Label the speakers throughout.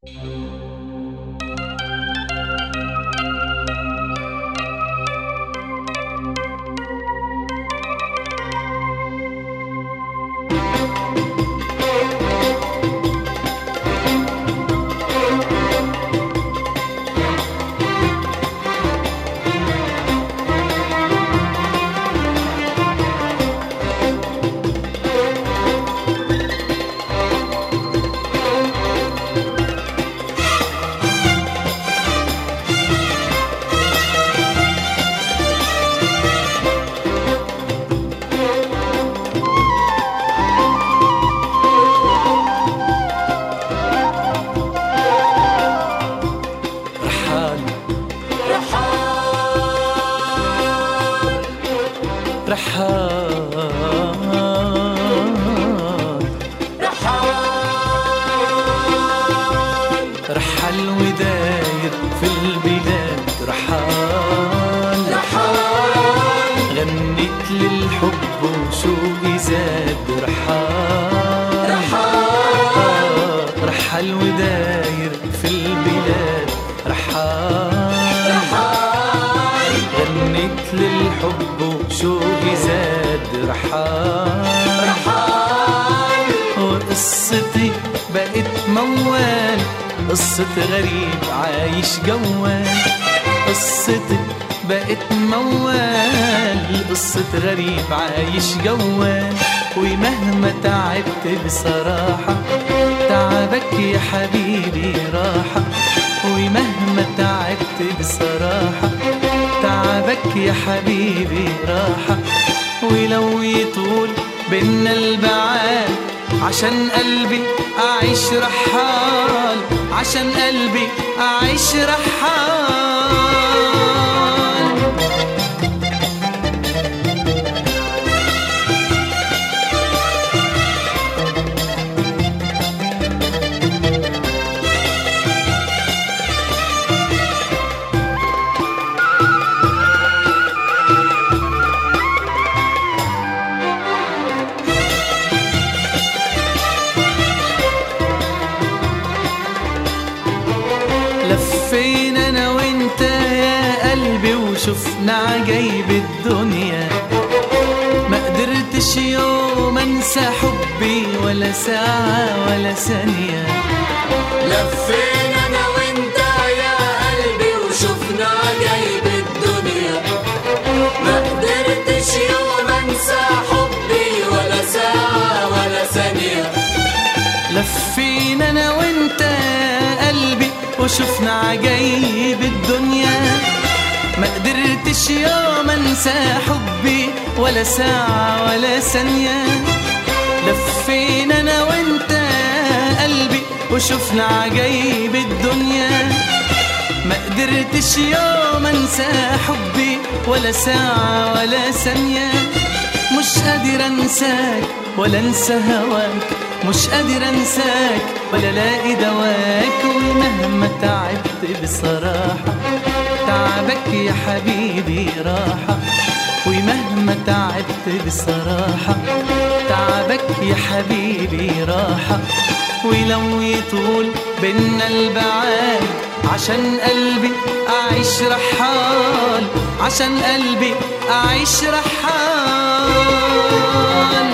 Speaker 1: رحال رحال رحل وداير في البلاد رحال غنيت للحب وشوقي زاد رحال رحل وداير في البلاد رحال غنيت للحب وشوقي زاد رحال وقصتي بقت موال قصة غريب عايش جوال قصتي بقت موال قصة غريب عايش جوال ومهما تعبت بصراحة تعبك يا حبيبي راحة ومهما تعبت بصراحة تعبك يا حبيبي راحة ولو يطول بينا البعاد عشان قلبي أعيش رحال عشان قلبي أعيش رحال لفينا انا وانت يا قلبي وشفنا عجايب الدنيا ما قدرتش يوم انسى حبي ولا ساعة ولا ثانية
Speaker 2: لفينا انا وانت يا قلبي وشفنا عجايب الدنيا ما قدرتش يوم انسى حبي ولا ساعة ولا ثانية
Speaker 1: لفينا انا وانت يا قلبي وشفنا عجايب الدنيا ما قدرتش يوم انسى حبي ولا ساعة ولا ثانية لفينا انا وانت يا قلبي وشفنا عجايب الدنيا ما قدرتش يوم انسى حبي ولا ساعة ولا ثانية مش قادر انساك ولا انسى هواك مش قادر انساك ولا الاقي دواك ومهما تعبت بصراحة تعبك يا حبيبي راحة ومهما تعبت بصراحة تعبك يا حبيبي راحة ولو يطول بينا البعاد عشان قلبي أعيش رحال عشان قلبي أعيش رحال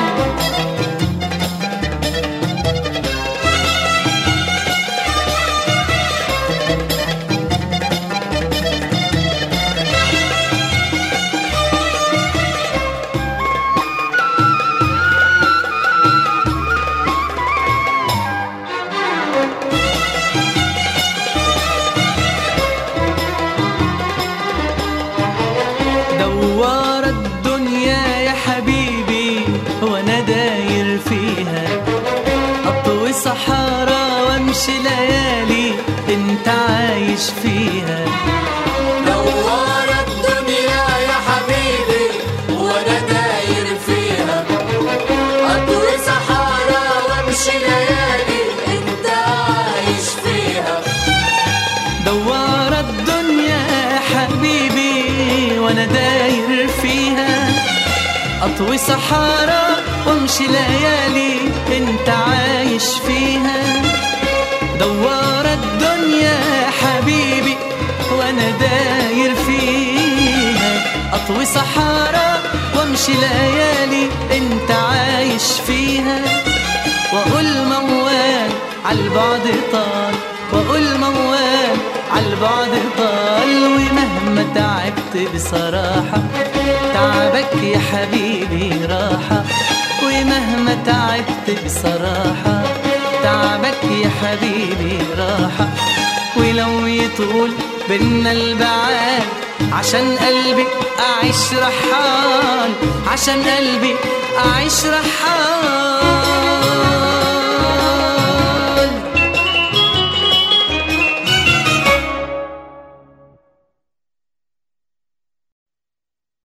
Speaker 1: دوار الدنيا يا حبيبي وانا داير فيها اطوي صحارى وامشي ليالي انت عايش فيها
Speaker 2: دوار الدنيا يا حبيبي وانا داير فيها اطوي صحارى وامشي ليالي انت عايش فيها
Speaker 1: دوار الدنيا يا حبيبي وانا داير فيها اطوي صحارى وامشي ليالي انت عايش فيها دوار الدنيا الدنيا يا حبيبي وانا داير فيها اطوي صحارى وامشي ليالي انت عايش فيها واقول موال عالبعد طال واقول موال عالبعد طال ومهما تعبت بصراحة تعبك يا حبيبي راحة ومهما تعبت بصراحة تعبك يا حبيبي راحة ولو يطول بينا البعاد عشان قلبي أعيش رحال عشان قلبي أعيش رحال